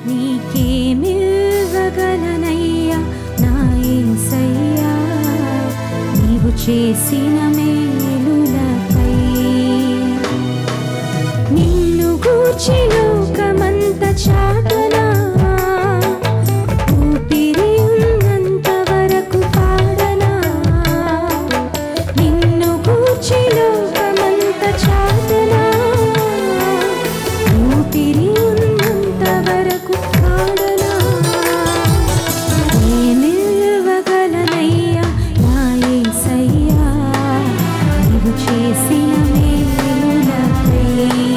నీకేమివ్వగలనయ్యా నా యేసయ్యా నీవు చేసిన మేలులకై నిన్ను గూర్చి లోకమంత చాటునా ఊపిరి ఉన్నంత వరకు పాడనా నిన్ను గూర్చి లోకమంత చాటునా ఊపిరి ఉన్నంత వరకు పాడనా ఏమివ్వగలనయ్యా నా యేసయ్యా నీవు చేసిన మేలులకై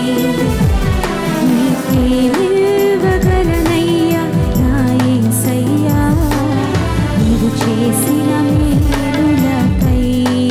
నీకేమివ్వగలనయ్యా నా యేసయ్యా నీవు చేసిన మేలులకై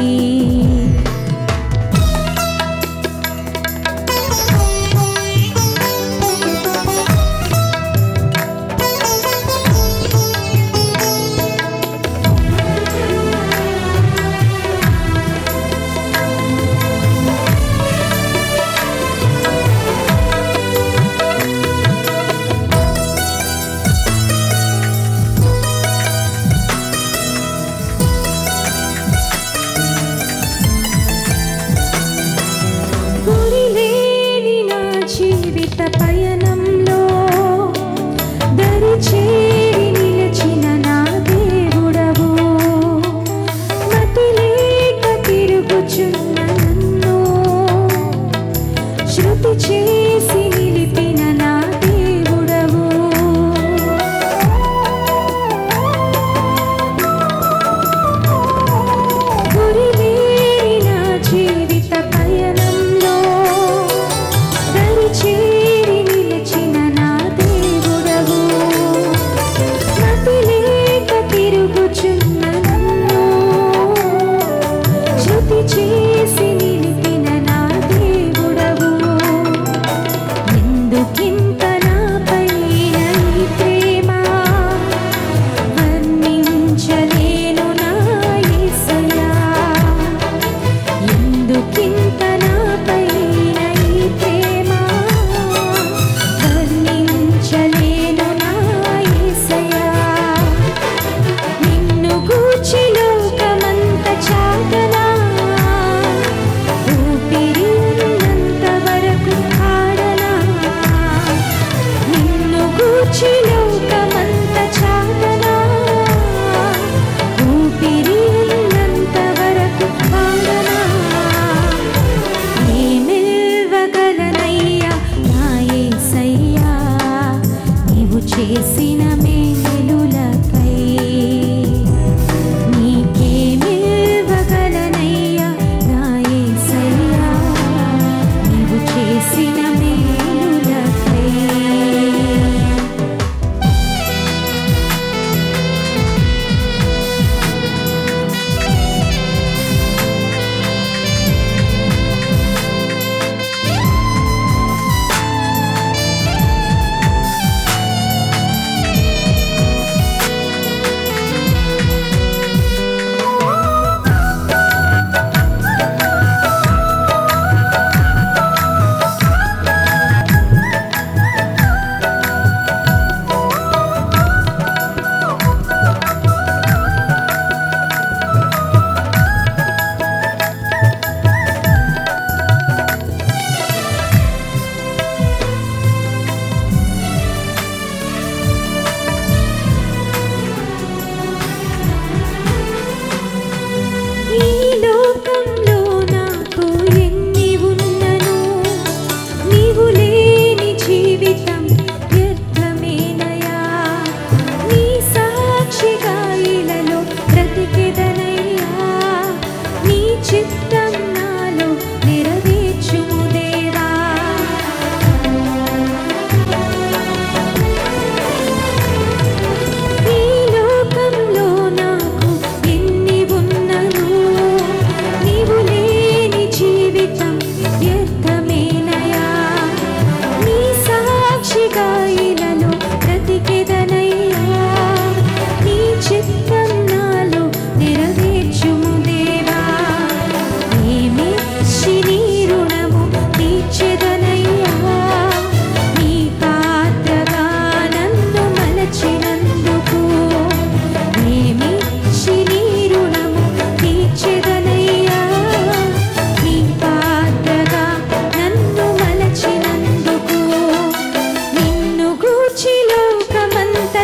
గురిలేని నా జీవిత పయనంలో దరి చేరి నిలిచిన నా దేవుడవు మతిలేక తిరుగుచున్న నన్ను శృతి చేసి నిలిపిన నా దేవుడవు గురిలేని నా జీవిత పయనంలో దరి చేరి నిలిచిన నా దేవుడవు మతిలేక తిరుగుచున్న నన్ను శృతి చేసి నిలిపిన నా దేవుడవు ఎందుకింత నాపైన ఈ ప్రేమ వర్ణించలేను నా యేసయ్యా ఎందుకింత నాపైన ఈ ప్రేమ వర్ణించలేను నా యేసయ్యా నిన్ను గూర్చి లోకమంత చాటనా ఊపిరి ఉన్నంత వరకు పాడనా నిన్ను గూర్చి లోకమంత చాటనా ఊపిరి ఉన్నంత వరకు పాడనా ఏమివ్వగలనయ్యా నా యేసయ్యా నీవు చేసిన మేలులకై నీకేమివ్వగలనయ్యా నా యేసయ్యా నీవు చేసిన మేలులకై ఆ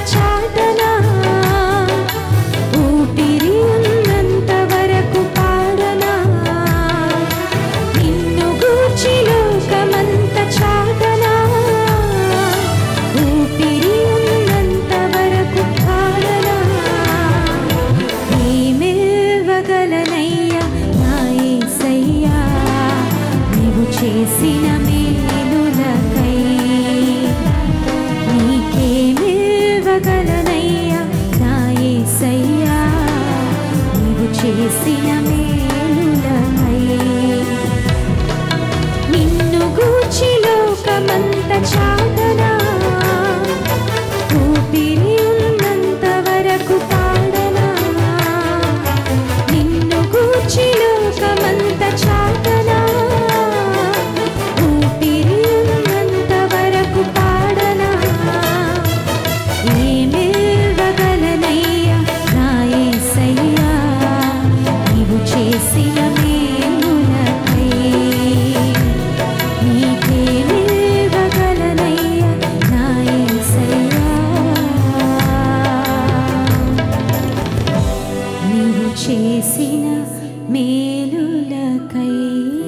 చాటనా ఊపిరి ఉన్నంత వరకు పాడనా నిన్ను గూర్చి లోకమంత చాటనా ఊపిరి ఉన్నంత వరకు పాడనా ఏమివ్వగలనయ్యా నా యేసయ్యా నీవు చేసిన మేలులకై నీకేమివ్వగలనయ్యా నా యేసయ్యా నీవు చేసిన మేలులకై నిన్ను గూర్చి లోకమంత చాటనా ఊపిరి ఉన్నంత వరకు పాడనా నిన్ను గూర్చి లోకమంత చాటనా ఊపిరి ఉన్నంత వరకు పాడనా ఏమివ్వగలనయ్యా నా యేసయ్యా నీవు చేసిన మేలులకై నీకేమివ్వగలనయ్యా నా యేసయ్యా నీవు చేసిన మేలులకై